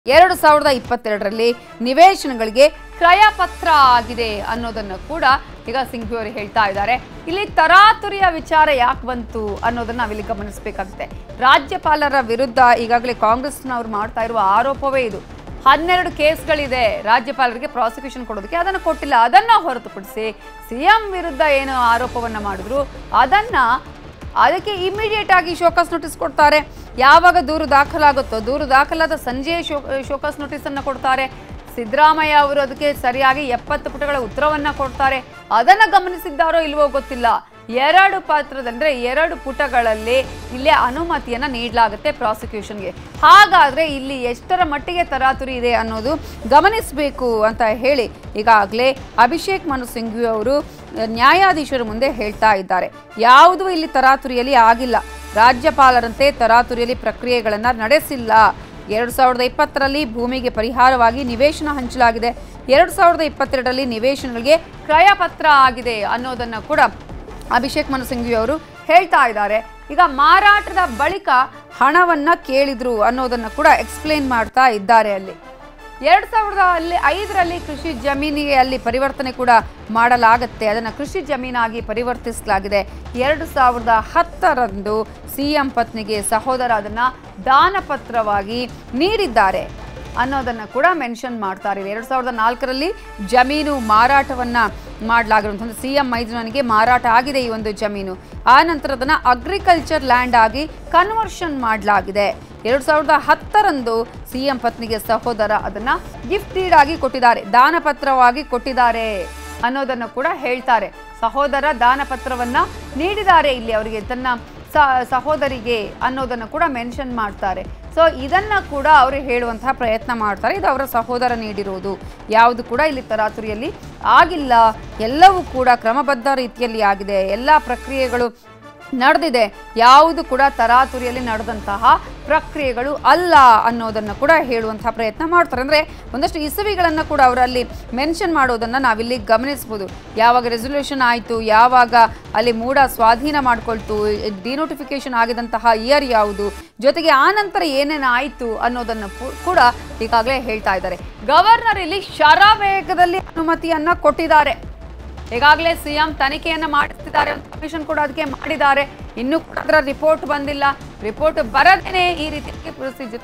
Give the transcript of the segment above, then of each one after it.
ಎರಡು ಸಾವಿರದ ಇಪ್ಪತ್ತೆರಡರಲ್ಲಿ ನಿವೇಶನಗಳಿಗೆ ಕ್ರಯ ಪತ್ರ ಆಗಿದೆ ಅನ್ನೋದನ್ನು ಕೂಡ ಈಗ ಸಿಂಘ್ವಿ ಅವರು ಹೇಳ್ತಾ ಇದ್ದಾರೆ ಇಲ್ಲಿ ತರಾತುರಿಯ ವಿಚಾರ ಯಾಕೆ ಬಂತು ಅನ್ನೋದನ್ನ ನಾವಿಲ್ಲಿ ಗಮನಿಸಬೇಕಾಗುತ್ತೆ ರಾಜ್ಯಪಾಲರ ವಿರುದ್ಧ ಈಗಾಗಲೇ ಕಾಂಗ್ರೆಸ್ನವ್ರು ಮಾಡ್ತಾ ಇರುವ ಆರೋಪವೇ ಇದು ಹನ್ನೆರಡು ಕೇಸ್ಗಳಿದೆ ರಾಜ್ಯಪಾಲರಿಗೆ ಪ್ರಾಸಿಕ್ಯೂಷನ್ ಕೊಡೋದಕ್ಕೆ ಅದನ್ನು ಕೊಟ್ಟಿಲ್ಲ ಅದನ್ನ ಹೊರತುಪಡಿಸಿ ಸಿಎಂ ವಿರುದ್ಧ ಏನು ಆರೋಪವನ್ನ ಮಾಡಿದ್ರು ಅದನ್ನ ಅದಕ್ಕೆ ಇಮಿಡಿಯೇಟ್ ಆಗಿ ಶೋಕಾಸ್ ನೋಟಿಸ್ ಕೊಡ್ತಾರೆ ಯಾವಾಗ ದೂರು ದಾಖಲಾಗುತ್ತೋ ದೂರು ದಾಖಲಾದ ಸಂಜೆ ಶೋ ಶೋಕಾಸ್ ನೋಟಿಸ್ ಅನ್ನ ಕೊಡ್ತಾರೆ ಸಿದ್ದರಾಮಯ್ಯ ಅವರು ಅದಕ್ಕೆ ಸರಿಯಾಗಿ ಎಪ್ಪತ್ತು ಪುಟಗಳ ಉತ್ತರವನ್ನ ಕೊಡ್ತಾರೆ ಅದನ್ನ ಗಮನಿಸಿದ್ದಾರೋ ಇಲ್ವೋ ಗೊತ್ತಿಲ್ಲ ಎರಡು ಪಾತ್ರದಂದ್ರೆ ಎರಡು ಪುಟಗಳಲ್ಲಿ ಇಲ್ಲೇ ಅನುಮತಿಯನ್ನ ನೀಡಲಾಗುತ್ತೆ ಪ್ರಾಸಿಕ್ಯೂಷನ್ಗೆ ಹಾಗಾದ್ರೆ ಇಲ್ಲಿ ಎಷ್ಟರ ಮಟ್ಟಿಗೆ ತರಾತುರಿ ಇದೆ ಅನ್ನೋದು ಗಮನಿಸಬೇಕು ಅಂತ ಹೇಳಿ ಈಗಾಗಲೇ ಅಭಿಷೇಕ್ ಮನು ಸಿಂಘ್ವಿ ಅವರು ನ್ಯಾಯಾಧೀಶರ ಮುಂದೆ ಹೇಳ್ತಾ ಇದ್ದಾರೆ ಯಾವುದೂ ಇಲ್ಲಿ ತರಾತುರಿಯಲ್ಲಿ ಆಗಿಲ್ಲ ರಾಜ್ಯಪಾಲರಂತೆ ತರಾತುರಿಯಲ್ಲಿ ಪ್ರಕ್ರಿಯೆಗಳನ್ನು ನಡೆಸಿಲ್ಲ ಎರಡು ಸಾವಿರದ ಇಪ್ಪತ್ತರಲ್ಲಿ ಭೂಮಿಗೆ ಪರಿಹಾರವಾಗಿ ನಿವೇಶನ ಹಂಚಲಾಗಿದೆ ಎರಡು ಸಾವಿರದ ಇಪ್ಪತ್ತೆರಡರಲ್ಲಿ ನಿವೇಶನಗಳಿಗೆ ಕ್ರಯ ಪತ್ರ ಆಗಿದೆ ಅನ್ನೋದನ್ನ ಕೂಡ ಅಭಿಷೇಕ್ ಮನು ಸಿಂಘ್ವಿ ಅವರು ಹೇಳ್ತಾ ಇದ್ದಾರೆ ಈಗ ಮಾರಾಟದ ಬಳಿಕ ಹಣವನ್ನ ಕೇಳಿದ್ರು ಅನ್ನೋದನ್ನ ಕೂಡ ಎಕ್ಸ್ಪ್ಲೇನ್ ಮಾಡ್ತಾ ಇದ್ದಾರೆ ಅಲ್ಲಿ ಎರಡು ಸಾವಿರದ ಅಲ್ಲಿ ಐದರಲ್ಲಿ ಕೃಷಿ ಜಮೀನಿಗೆ ಅಲ್ಲಿ ಪರಿವರ್ತನೆ ಕೂಡ ಮಾಡಲಾಗತ್ತೆ ಅದನ್ನು ಕೃಷಿ ಜಮೀನಾಗಿ ಪರಿವರ್ತಿಸಲಾಗಿದೆ ಎರಡು ಸಾವಿರದ ಹತ್ತರಂದು ಸಿ ಎಂ ಪತ್ನಿಗೆ ಸಹೋದರ ಅದನ್ನು ದಾನಪತ್ರವಾಗಿ ನೀಡಿದ್ದಾರೆ ಅನ್ನೋದನ್ನು ಕೂಡ ಮೆನ್ಷನ್ ಮಾಡ್ತಾರೆ ಎರಡು ಸಾವಿರದ ನಾಲ್ಕರಲ್ಲಿ ಜಮೀನು ಮಾರಾಟವನ್ನ ಮಾಡಲಾಗಿರುವಂಥದ್ದು ಸಿ ಎಂ ಮೈದುನನಿಗೆ ಮಾರಾಟ ಆಗಿದೆ ಈ ಒಂದು ಜಮೀನು ಆ ನಂತರ ಅದನ್ನು ಅಗ್ರಿಕಲ್ಚರ್ ಲ್ಯಾಂಡ್ ಆಗಿ ಕನ್ವರ್ಷನ್ ಮಾಡಲಾಗಿದೆ ಎರಡು ಸಾವಿರದ ಹತ್ತರಂದು ಸಿ ಎಂ ಪತ್ನಿಗೆ ಸಹೋದರ ಅದನ್ನ ಗಿಫ್ಟ್ ಡೀಡ್ ಆಗಿ ಕೊಟ್ಟಿದ್ದಾರೆ ದಾನಪತ್ರವಾಗಿ ಕೊಟ್ಟಿದ್ದಾರೆ ಅನ್ನೋದನ್ನು ಕೂಡ ಹೇಳ್ತಾರೆ ಸಹೋದರ ದಾನಪತ್ರವನ್ನ ನೀಡಿದ್ದಾರೆ ಇಲ್ಲಿ ಅವರಿಗೆ ತನ್ನ ಸ- ಸಹೋದರಿಗೆ ಅನ್ನೋದನ್ನು ಕೂಡ ಮೆನ್ಷನ್ ಮಾಡ್ತಾರೆ ಸೊ ಇದನ್ನ ಕೂಡ ಅವರು ಹೇಳುವಂತಹ ಪ್ರಯತ್ನ ಮಾಡ್ತಾರೆ ಇದು ಅವರ ಸಹೋದರ ನೀಡಿರುವುದು ಯಾವುದು ಕೂಡ ಇಲ್ಲಿ ತರಾತುರಿಯಲ್ಲಿ ಆಗಿಲ್ಲ ಎಲ್ಲವೂ ಕೂಡ ಕ್ರಮಬದ್ಧ ರೀತಿಯಲ್ಲಿ ಆಗಿದೆ ಎಲ್ಲ ಪ್ರಕ್ರಿಯೆಗಳು ನಡೆದಿದೆ ಯಾವುದು ಕೂಡ ತರಾತುರಿಯಲ್ಲಿ ನಡೆದಂತಹ ಪ್ರಕ್ರಿಯೆಗಳು ಅಲ್ಲ ಅನ್ನೋದನ್ನು ಕೂಡ ಹೇಳುವಂತಹ ಪ್ರಯತ್ನ ಮಾಡ್ತಾರೆ ಅಂದರೆ ಒಂದಷ್ಟು ಇಸವಿಗಳನ್ನು ಕೂಡ ಅವರಲ್ಲಿ ಮೆನ್ಷನ್ ಮಾಡೋದನ್ನು ನಾವಿಲ್ಲಿ ಗಮನಿಸ್ಬೋದು ಯಾವಾಗ ರೆಸೊಲ್ಯೂಷನ್ ಆಯಿತು ಯಾವಾಗ ಅಲ್ಲಿ ಮೂಡ ಸ್ವಾಧೀನ ಮಾಡ್ಕೊಳ್ತು ಡಿನೋಟಿಫಿಕೇಶನ್ ಆಗಿದಂತಹ ಇಯರ್ ಯಾವುದು ಜೊತೆಗೆ ಆ ನಂತರ ಏನೇನು ಆಯಿತು ಅನ್ನೋದನ್ನು ಪು- ಕೂಡ ಈಗಾಗಲೇ ಹೇಳ್ತಾ ಇದ್ದಾರೆ ಗವರ್ನರ್ ಇಲ್ಲಿ ಶರವೇಗದಲ್ಲಿ ಅನುಮತಿಯನ್ನ ಕೊಟ್ಟಿದ್ದಾರೆ ಈಗಾಗಲೇ ಸಿಎಂ ತನಿಖೆಯನ್ನ ಮಾಡಿಸ್ತಿದ್ದಾರೆ ಕಮಿಷನ್ ಕೂಡ ಅದಕ್ಕೆ ಮಾಡಿದ್ದಾರೆ ಇನ್ನೂ ಕೂಡ ಅದರ ರಿಪೋರ್ಟ್ ಬಂದಿಲ್ಲ ರಿಪೋರ್ಟ್ ಬರದೇನೆ ಈ ರೀತಿ ಪ್ರೊಸೀಜರ್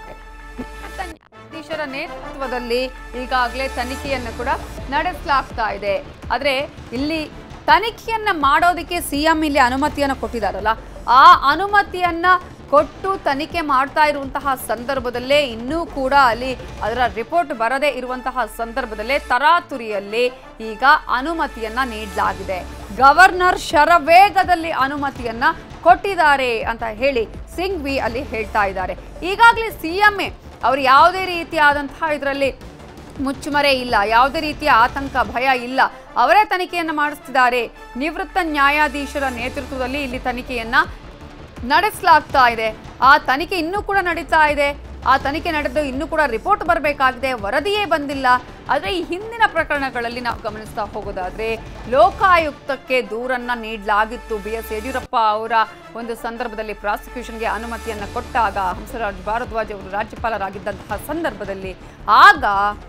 ನ್ಯಾಯಾಧೀಶರ ನೇತೃತ್ವದಲ್ಲಿ ಈಗಾಗಲೇ ತನಿಖೆಯನ್ನು ಕೂಡ ನಡೆಸಲಾಗ್ತಾ ಇದೆ ಆದ್ರೆ ಇಲ್ಲಿ ತನಿಖೆಯನ್ನ ಮಾಡೋದಕ್ಕೆ ಸಿಎಂ ಇಲ್ಲಿ ಅನುಮತಿಯನ್ನು ಕೊಟ್ಟಿದ್ದಾರಲ್ಲ ಆ ಅನುಮತಿಯನ್ನ ಕೊಟ್ಟು ತನಿಖೆ ಮಾಡ್ತಾ ಇರುವಂತಹ ಸಂದರ್ಭದಲ್ಲೇ ಇನ್ನೂ ಕೂಡ ಅಲ್ಲಿ ಅದರ ರಿಪೋರ್ಟ್ ಬರದೇ ಇರುವಂತಹ ಸಂದರ್ಭದಲ್ಲೇ ತರಾತುರಿಯಲ್ಲಿ ಈಗ ಅನುಮತಿಯನ್ನ ನೀಡಲಾಗಿದೆ ಗವರ್ನರ್ ಶರವೇಗದಲ್ಲಿ ಅನುಮತಿಯನ್ನ ಕೊಟ್ಟಿದ್ದಾರೆ ಅಂತ ಹೇಳಿ ಸಿಂಘ್ವಿ ಅಲ್ಲಿ ಹೇಳ್ತಾ ಇದ್ದಾರೆ ಈಗಾಗಲೇ ಸಿಎಂಎ ಅವರು ಯಾವುದೇ ರೀತಿಯಾದಂತಹ ಇದರಲ್ಲಿ ಮುಚ್ಚುಮರೆ ಇಲ್ಲ ಯಾವುದೇ ರೀತಿಯ ಆತಂಕ ಭಯ ಇಲ್ಲ ಅವರೇ ತನಿಖೆಯನ್ನು ಮಾಡಿಸ್ತಿದ್ದಾರೆ ನಿವೃತ್ತ ನ್ಯಾಯಾಧೀಶರ ನೇತೃತ್ವದಲ್ಲಿ ಇಲ್ಲಿ ತನಿಖೆಯನ್ನ ನಡೆಸಲಾಗ್ತಾ ಇದೆ ಆ ತನಿಖೆ ಇನ್ನೂ ಕೂಡ ನಡೀತಾ ಇದೆ ಆ ತನಿಖೆ ನಡೆದು ಇನ್ನೂ ಕೂಡ ರಿಪೋರ್ಟ್ ಬರಬೇಕಾಗಿದೆ ವರದಿಯೇ ಬಂದಿಲ್ಲ ಆದರೆ ಈ ಹಿಂದಿನ ಪ್ರಕರಣಗಳಲ್ಲಿ ನಾವು ಗಮನಿಸ್ತಾ ಹೋಗೋದಾದ್ರೆ ಲೋಕಾಯುಕ್ತಕ್ಕೆ ದೂರನ್ನ ನೀಡಲಾಗಿತ್ತು ಬಿ ಎಸ್ ಯಡಿಯೂರಪ್ಪ ಅವರ ಒಂದು ಸಂದರ್ಭದಲ್ಲಿ ಪ್ರಾಸಿಕ್ಯೂಷನ್ಗೆ ಅನುಮತಿಯನ್ನು ಕೊಟ್ಟಾಗ ಹಂಸರಾಜ್ ಭಾರದ್ವಾಜ್ ಅವರು ರಾಜ್ಯಪಾಲರಾಗಿದ್ದಂತಹ ಸಂದರ್ಭದಲ್ಲಿ ಆಗ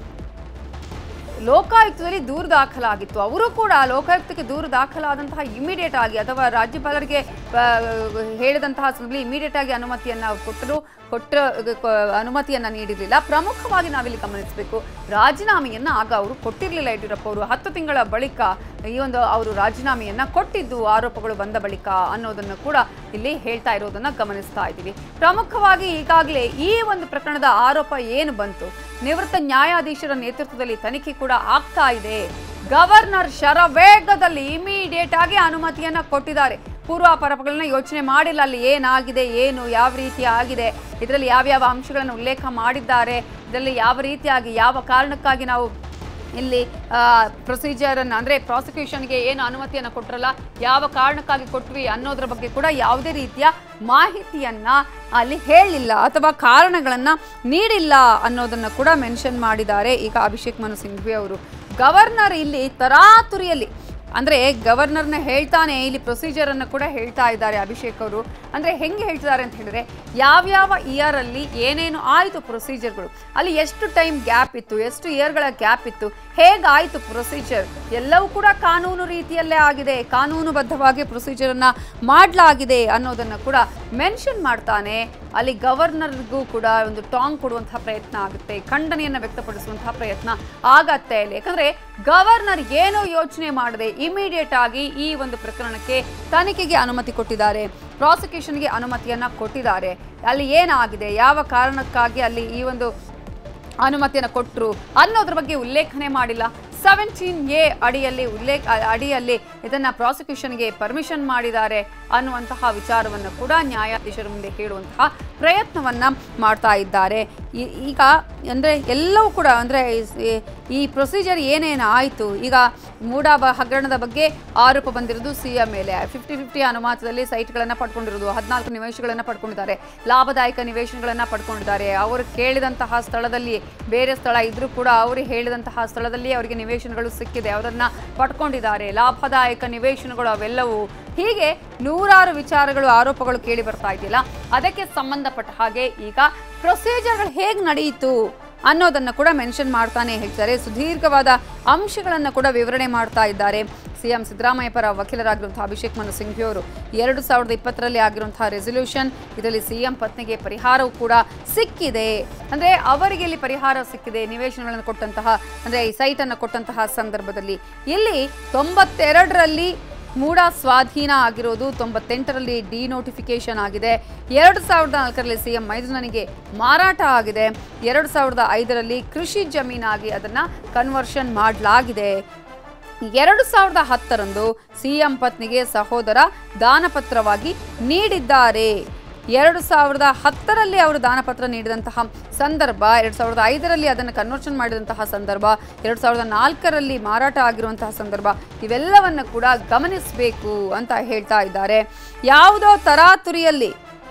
ಲೋಕಾಯುಕ್ತದಲ್ಲಿ ದೂರು ದಾಖಲಾಗಿತ್ತು ಅವರು ಕೂಡ ಲೋಕಾಯುಕ್ತಕ್ಕೆ ದೂರು ದಾಖಲಾದಂತಹ ಇಮಿಡಿಯೇಟ್ ಆಗಿ ಅಥವಾ ರಾಜ್ಯಪಾಲರಿಗೆ ಆ, ಹೇಳಿದಂತಹ ಸಂದರ್ಭದಲ್ಲಿ ಇಮಿಡಿಯೇಟ್ ಆಗಿ ಅನುಮತಿಯನ್ನ ಕೊಟ್ಟರು ಕೊಟ್ಟ ಕ- ಅನುಮತಿಯನ್ನ ನೀಡಿರಲಿಲ್ಲ ಪ್ರಮುಖವಾಗಿ ನಾವಿಲ್ಲಿ ಗಮನಿಸಬೇಕು ರಾಜೀನಾಮೆಯನ್ನ ಆಗ ಅವರು ಕೊಟ್ಟಿರಲಿಲ್ಲ ಯಡಿಯೂರಪ್ಪ ಅವರು ಹತ್ತು ತಿಂಗಳ ಬಳಿಕ ಈ ಒಂದು ಅವರು ರಾಜೀನಾಮೆಯನ್ನ ಕೊಟ್ಟಿದ್ದು ಆರೋಪಗಳು ಬಂದ ಬಳಿಕ ಅನ್ನೋದನ್ನು ಕೂಡ ಇಲ್ಲಿ ಹೇಳ್ತಾ ಇರೋದನ್ನ ಗಮನಿಸ್ತಾ ಇದ್ದೀವಿ ಪ್ರಮುಖವಾಗಿ ಈಗಾಗಲೇ ಈ ಒಂದು ಪ್ರಕರಣದ ಆರೋಪ ಏನು ಬಂತು ನಿವೃತ್ತ ನ್ಯಾಯಾಧೀಶರ ನೇತೃತ್ವದಲ್ಲಿ ತನಿಖೆ ಕೂಡ ಆಗ್ತಾ ಇದೆ ಗವರ್ನರ್ ಶರವೇಗದಲ್ಲಿ ಇಮಿಡಿಯೇಟ್ ಆಗಿ ಅನುಮತಿಯನ್ನ ಕೊಟ್ಟಿದ್ದಾರೆ ಪೂರ್ವಾಪರಗಳನ್ನ ಯೋಚನೆ ಮಾಡಿಲ್ಲ ಅಲ್ಲಿ ಏನಾಗಿದೆ ಏನು ಯಾವ ರೀತಿ ಆಗಿದೆ ಇದರಲ್ಲಿ ಯಾವ್ಯಾವ ಅಂಶಗಳನ್ನು ಉಲ್ಲೇಖ ಮಾಡಿದ್ದಾರೆ ಇದರಲ್ಲಿ ಯಾವ ರೀತಿಯಾಗಿ ಯಾವ ಕಾರಣಕ್ಕಾಗಿ ನಾವು ಇಲ್ಲಿ ಪ್ರೊಸೀಜರನ್ನು ಅಂದರೆ ಪ್ರಾಸಿಕ್ಯೂಷನ್ಗೆ ಏನು ಅನುಮತಿಯನ್ನು ಕೊಟ್ಟರಲ್ಲ ಯಾವ ಕಾರಣಕ್ಕಾಗಿ ಕೊಟ್ವಿ ಅನ್ನೋದ್ರ ಬಗ್ಗೆ ಕೂಡ ಯಾವುದೇ ರೀತಿಯ ಮಾಹಿತಿಯನ್ನ ಅಲ್ಲಿ ಹೇಳಿಲ್ಲ ಅಥವಾ ಕಾರಣಗಳನ್ನ ನೀಡಿಲ್ಲ ಅನ್ನೋದನ್ನ ಕೂಡ ಮೆನ್ಷನ್ ಮಾಡಿದ್ದಾರೆ ಈಗ ಅಭಿಷೇಕ್ ಮನು ಸಿಂಘ್ವಿ ಅವರು ಗವರ್ನರ್ ಇಲ್ಲಿ ತರಾತುರಿಯಲ್ಲಿ ಅಂದ್ರೆ ಗವರ್ನರ್ನ ಹೇಳ್ತಾನೆ ಇಲ್ಲಿ ಪ್ರೊಸೀಜರ್ ಅನ್ನು ಕೂಡ ಹೇಳ್ತಾ ಇದ್ದಾರೆ ಅಭಿಷೇಕ್ ಅವರು ಅಂದ್ರೆ ಹೆಂಗೆ ಹೇಳ್ತಿದ್ದಾರೆ ಅಂತ ಹೇಳಿದ್ರೆ ಯಾವ್ಯಾವ ಇಯರ್ ಅಲ್ಲಿ ಏನೇನು ಆಯಿತು ಪ್ರೊಸೀಜರ್ಗಳು ಅಲ್ಲಿ ಎಷ್ಟು ಟೈಮ್ ಗ್ಯಾಪ್ ಇತ್ತು ಎಷ್ಟು ಇಯರ್ಗಳ ಗ್ಯಾಪ್ ಇತ್ತು ಹೇಗಾಯಿತು ಪ್ರೊಸೀಜರ್ ಎಲ್ಲವೂ ಕೂಡ ಕಾನೂನು ರೀತಿಯಲ್ಲೇ ಆಗಿದೆ ಕಾನೂನುಬದ್ಧವಾಗಿ ಪ್ರೊಸೀಜರ್ ಅನ್ನ ಮಾಡಲಾಗಿದೆ ಅನ್ನೋದನ್ನ ಕೂಡ ಮೆನ್ಷನ್ ಮಾಡ್ತಾನೆ ಅಲ್ಲಿ ಗವರ್ನರ್ಗೂ ಕೂಡ ಒಂದು ಟಾಂಗ್ ಕೊಡುವಂತಹ ಪ್ರಯತ್ನ ಆಗುತ್ತೆ ಖಂಡನೆಯನ್ನ ವ್ಯಕ್ತಪಡಿಸುವಂತಹ ಪ್ರಯತ್ನ ಆಗತ್ತೆ ಅಲ್ಲಿ ಯಾಕಂದ್ರೆ ಗವರ್ನರ್ ಏನೋ ಯೋಚನೆ ಮಾಡದೆ ಇಮಿಡಿಯೇಟ್ ಆಗಿ ಈ ಒಂದು ಪ್ರಕರಣಕ್ಕೆ ತನಿಖೆಗೆ ಅನುಮತಿ ಕೊಟ್ಟಿದ್ದಾರೆ ಪ್ರಾಸಿಕ್ಯೂಷನ್ಗೆ ಅನುಮತಿಯನ್ನ ಕೊಟ್ಟಿದ್ದಾರೆ ಅಲ್ಲಿ ಏನಾಗಿದೆ ಯಾವ ಕಾರಣಕ್ಕಾಗಿ ಅಲ್ಲಿ ಈ ಒಂದು ಅನುಮತಿಯನ್ನು ಕೊಟ್ಟರು ಅನ್ನೋದ್ರ ಬಗ್ಗೆ ಉಲ್ಲೇಖನೆ ಮಾಡಿಲ್ಲ ಸೆವೆಂಟೀನ್ ಎ ಅಡಿಯಲ್ಲಿ ಉಲ್ಲೇಖ ಅ- ಅಡಿಯಲ್ಲಿ ಇದನ್ನ ಪ್ರಾಸಿಕ್ಯೂಷನ್ಗೆ ಪರ್ಮಿಷನ್ ಮಾಡಿದ್ದಾರೆ ಅನ್ನುವಂತಹ ವಿಚಾರವನ್ನು ಕೂಡ ನ್ಯಾಯಾಧೀಶರ ಮುಂದೆ ಹೇಳುವಂತಹ ಪ್ರಯತ್ನವನ್ನ ಮಾಡ್ತಾ ಇದ್ದಾರೆ ಈ- ಈಗ ಅಂದ್ರೆ ಎಲ್ಲವೂ ಕೂಡ ಅಂದ್ರೆ ಈ- ಈ ಪ್ರೊಸೀಜರ್ ಏನೇನು ಆಯಿತು ಈಗ ಮೂಡ ಬ- ಹಗರಣದ ಬಗ್ಗೆ ಆರೋಪ ಬಂದಿರೋದು ಸಿ ಎಂ ಮೇಲೆ ಫಿಫ್ಟಿ ಫಿಫ್ಟಿ ಅನುಮಾನದಲ್ಲಿ ಸೈಟ್ಗಳನ್ನು ಪಡ್ಕೊಂಡಿರೋದು ಹದಿನಾಲ್ಕು ನಿವೇಶನಗಳನ್ನು ಪಡ್ಕೊಂಡಿದ್ದಾರೆ ಲಾಭದಾಯಕ ನಿವೇಶನಗಳನ್ನು ಪಡ್ಕೊಂಡಿದ್ದಾರೆ ಅವರು ಕೇಳಿದಂತಹ ಸ್ಥಳದಲ್ಲಿ ಬೇರೆ ಸ್ಥಳ ಇದ್ರೂ ಕೂಡ ಅವರು ಹೇಳಿದಂತಹ ಸ್ಥಳದಲ್ಲಿ ಅವರಿಗೆ ನಿವೇಶನಗಳು ಸಿಕ್ಕಿದೆ ಅವರನ್ನ ಪಡ್ಕೊಂಡಿದ್ದಾರೆ ಲಾಭದಾಯಕ ನಿವೇಶನಗಳು ಅವೆಲ್ಲವೂ ಹೀಗೆ ನೂರಾರು ವಿಚಾರಗಳು ಆರೋಪಗಳು ಕೇಳಿ ಬರ್ತಾ ಇದೆಯಲ್ಲ ಅದಕ್ಕೆ ಸಂಬಂಧಪಟ್ಟ ಹಾಗೆ ಈಗ ಪ್ರೊಸೀಜರ್ಗಳು ಹೇಗೆ ನಡೆಯಿತು ಅನ್ನೋದನ್ನ ಕೂಡ ಮೆನ್ಷನ್ ಮಾಡ್ತಾನೆ ಹೇಳ್ತಾರೆ ಸುದೀರ್ಘವಾದ ಅಂಶಗಳನ್ನು ಕೂಡ ವಿವರಣೆ ಮಾಡ್ತಾ ಇದ್ದಾರೆ ಸಿಎಂ ಸಿದ್ದರಾಮಯ್ಯ ಪರ ವಕೀಲರಾಗಿರುವಂತಹ ಅಭಿಷೇಕ್ ಮನು ಸಿಂಘ್ವಿ ಅವರು ಎರಡು ಸಾವಿರದ ಇಪ್ಪತ್ತರಲ್ಲಿ ಆಗಿರುವಂತಹ ರೆಸೊಲ್ಯೂಷನ್ ಇದರಲ್ಲಿ ಸಿಎಂ ಪತ್ನಿಗೆ ಪರಿಹಾರವೂ ಕೂಡ ಸಿಕ್ಕಿದೆ ಅಂದ್ರೆ ಅವರಿಗೆ ಇಲ್ಲಿ ಪರಿಹಾರ ಸಿಕ್ಕಿದೆ ನಿವೇಶನಗಳನ್ನು ಕೊಟ್ಟಂತಹ ಅಂದ್ರೆ ಈ ಸೈಟ್ ಅನ್ನು ಕೊಟ್ಟಂತಹ ಸಂದರ್ಭದಲ್ಲಿ ಇಲ್ಲಿ ತೊಂಬತ್ತೆರಡರಲ್ಲಿ ಮೂಡ ಸ್ವಾಧೀನ ಆಗಿರೋದು ತೊಂಬತ್ತೆಂಟರಲ್ಲಿ ಡಿನೋಟಿಫಿಕೇಶನ್ ಆಗಿದೆ ಎರಡು ಸಾವಿರದ ನಾಲ್ಕರಲ್ಲಿ ಸಿ ಎಂ ಮೈದುನನಿಗೆ ಮಾರಾಟ ಆಗಿದೆ ಎರಡು ಸಾವಿರದ ಐದರಲ್ಲಿ ಕೃಷಿ ಜಮೀನಾಗಿ ಅದನ್ನು ಕನ್ವರ್ಷನ್ ಮಾಡಲಾಗಿದೆ ಎರಡು ಸಾವಿರದ ಹತ್ತರಂದು ಸಿಎಂ ಪತ್ನಿಗೆ ಸಹೋದರ ದಾನಪತ್ರವಾಗಿ ನೀಡಿದ್ದಾರೆ ಎರಡು ಸಾವಿರದ ಹತ್ತರಲ್ಲಿ ಅವರು ದಾನಪತ್ರ ನೀಡಿದಂತಹ ಸಂದರ್ಭ ಎರಡು ಸಾವಿರದ ಐದರಲ್ಲಿ ಅದನ್ನು ಕನ್ವರ್ಷನ್ ಮಾಡಿದಂತಹ ಸಂದರ್ಭ ಎರಡು ಸಾವಿರದ ನಾಲ್ಕರಲ್ಲಿ ಮಾರಾಟ ಆಗಿರುವಂತಹ ಸಂದರ್ಭ ಇವೆಲ್ಲವನ್ನು ಕೂಡ ಗಮನಿಸಬೇಕು ಅಂತ ಹೇಳ್ತಾ ಇದ್ದಾರೆ ಯಾವುದೋ ತರಾತುರಿಯಲ್ಲಿ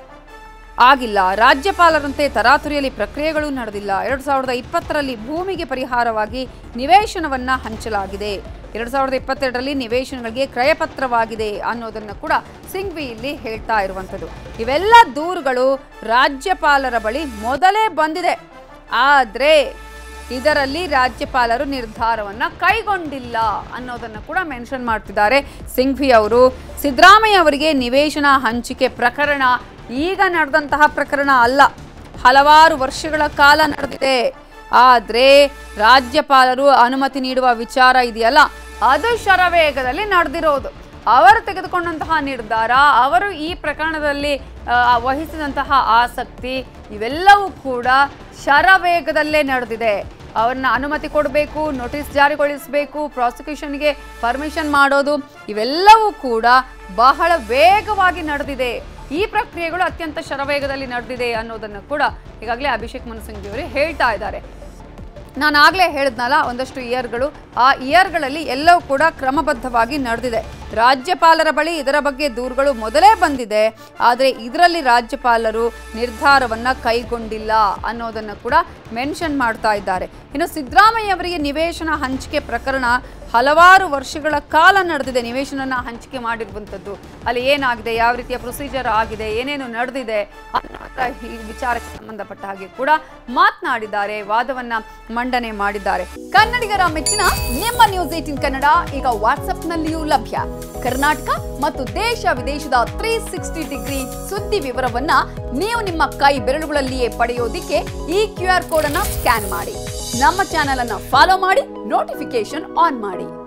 ಆಗಿಲ್ಲ ರಾಜ್ಯಪಾಲರಂತೆ ತರಾತುರಿಯಲ್ಲಿ ಪ್ರಕ್ರಿಯೆಗಳು ನಡೆದಿಲ್ಲ ಎರಡು ಸಾವಿರದ ಇಪ್ಪತ್ತರಲ್ಲಿ ಭೂಮಿಗೆ ಪರಿಹಾರವಾಗಿ ನಿವೇಶನವನ್ನ ಹಂಚಲಾಗಿದೆ ಎರಡು ಸಾವಿರದ ಇಪ್ಪತ್ತೆರಡರಲ್ಲಿ ನಿವೇಶನಗಳಿಗೆ ಕ್ರಯಪತ್ರವಾಗಿದೆ ಅನ್ನೋದನ್ನು ಕೂಡ ಸಿಂಘ್ವಿ ಇಲ್ಲಿ ಹೇಳ್ತಾ ಇರುವಂಥದ್ದು ಇವೆಲ್ಲ ದೂರುಗಳು ರಾಜ್ಯಪಾಲರ ಬಳಿ ಮೊದಲೇ ಬಂದಿದೆ ಆದರೆ ಇದರಲ್ಲಿ ರಾಜ್ಯಪಾಲರು ನಿರ್ಧಾರವನ್ನ ಕೈಗೊಂಡಿಲ್ಲ ಅನ್ನೋದನ್ನು ಕೂಡ ಮೆನ್ಷನ್ ಮಾಡ್ತಿದ್ದಾರೆ ಸಿಂಘ್ವಿ ಅವರು ಸಿದ್ದರಾಮಯ್ಯ ಅವರಿಗೆ ನಿವೇಶನ ಹಂಚಿಕೆ ಪ್ರಕರಣ ಈಗ ನಡೆದಂತಹ ಪ್ರಕರಣ ಅಲ್ಲ ಹಲವಾರು ವರ್ಷಗಳ ಕಾಲ ನಡೆದಿದೆ ಆದರೆ ರಾಜ್ಯಪಾಲರು ಅನುಮತಿ ನೀಡುವ ವಿಚಾರ ಇದೆಯಲ್ಲ ಅದು ಶರವೇಗದಲ್ಲಿ ನಡೆದಿರೋದು ಅವರು ತೆಗೆದುಕೊಂಡಂತಹ ನಿರ್ಧಾರ ಅವರು ಈ ಪ್ರಕರಣದಲ್ಲಿ ಆ, ವಹಿಸಿದಂತಹ ಆಸಕ್ತಿ ಇವೆಲ್ಲವೂ ಕೂಡ ಶರವೇಗದಲ್ಲೇ ನಡೆದಿದೆ ಅವ್ರನ್ನ ಅನುಮತಿ ಕೊಡಬೇಕು ನೋಟಿಸ್ ಜಾರಿಗೊಳಿಸಬೇಕು ಪ್ರಾಸಿಕ್ಯೂಷನ್ಗೆ ಪರ್ಮಿಷನ್ ಮಾಡೋದು ಇವೆಲ್ಲವೂ ಕೂಡ ಬಹಳ ವೇಗವಾಗಿ ನಡೆದಿದೆ ಈ ಪ್ರಕ್ರಿಯೆಗಳು ಅತ್ಯಂತ ಶರವೇಗದಲ್ಲಿ ನಡೆದಿದೆ ಅನ್ನೋದನ್ನು ಕೂಡ ಈಗಾಗಲೇ ಅಭಿಷೇಕ್ ಮನು ಸಿಂಘ್ವಿ ಅವರು ಹೇಳ್ತಾ ಇದ್ದಾರೆ ನಾನು ಆಗಲೇ ಹೇಳಿದ್ನಲ್ಲ ಒಂದಷ್ಟು ಇಯರ್ಗಳು ಆ ಇಯರ್ಗಳಲ್ಲಿ ಎಲ್ಲವೂ ಕೂಡ ಕ್ರಮಬದ್ಧವಾಗಿ ನಡೆದಿದೆ ರಾಜ್ಯಪಾಲರ ಬಳಿ ಇದರ ಬಗ್ಗೆ ದೂರುಗಳು ಮೊದಲೇ ಬಂದಿದೆ ಆದರೆ ಇದರಲ್ಲಿ ರಾಜ್ಯಪಾಲರು ನಿರ್ಧಾರವನ್ನ ಕೈಗೊಂಡಿಲ್ಲ ಅನ್ನೋದನ್ನು ಕೂಡ ಮೆನ್ಷನ್ ಮಾಡ್ತಾ ಇದ್ದಾರೆ ಇನ್ನು ಸಿದ್ದರಾಮಯ್ಯ ಅವರಿಗೆ ನಿವೇಶನ ಹಂಚಿಕೆ ಪ್ರಕರಣ ಹಲವಾರು ವರ್ಷಗಳ ಕಾಲ ನಡೆದಿದೆ ನಿವೇಶನನ ಹಂಚಿಕೆ ಮಾಡಿರುವಂಥದ್ದು ಅಲ್ಲಿ ಏನಾಗಿದೆ ಯಾವ ರೀತಿಯ ಪ್ರೊಸೀಜರ್ ಆಗಿದೆ ಏನೇನು ನಡೆದಿದೆ ಅನ್ನೋದ್ರ ಈ ವಿಚಾರಕ್ಕೆ ಸಂಬಂಧಪಟ್ಟ ಹಾಗೆ ಕೂಡ ಮಾತನಾಡಿದ್ದಾರೆ ವಾದವನ್ನ ಮಂಡನೆ ಮಾಡಿದ್ದಾರೆ ಕನ್ನಡಿಗರ ಮೆಚ್ಚಿನ ನಿಮ್ಮ ನ್ಯೂಸ್ ಏಟಿನ್ ಕನ್ನಡ ಈಗ ವಾಟ್ಸ್ಆಪ್ನಲ್ಲಿಯೂ ಲಭ್ಯ ಕರ್ನಾಟಕ ಮತ್ತು ದೇಶ ವಿದೇಶದ ತ್ರೀ ಸಿಕ್ಸ್ಟಿ ಡಿಗ್ರಿ ಸುದ್ದಿ ವಿವರವನ್ನ ನೀವು ನಿಮ್ಮ ಕೈ ಬೆರಳುಗಳಲ್ಲಿಯೇ ಪಡೆಯೋದಿಕ್ಕೆ ಈ ಕ್ಯೂ ಆರ್ ಕೋಡ್ ಅನ್ನ ಸ್ಕ್ಯಾನ್ ಮಾಡಿ ನಮ್ಮ ಚಾನೆಲ್ ಅನ್ನ ಫಾಲೋ ಮಾಡಿ ನೋಟಿಫಿಕೇಶನ್ ಆನ್ ಮಾಡಿ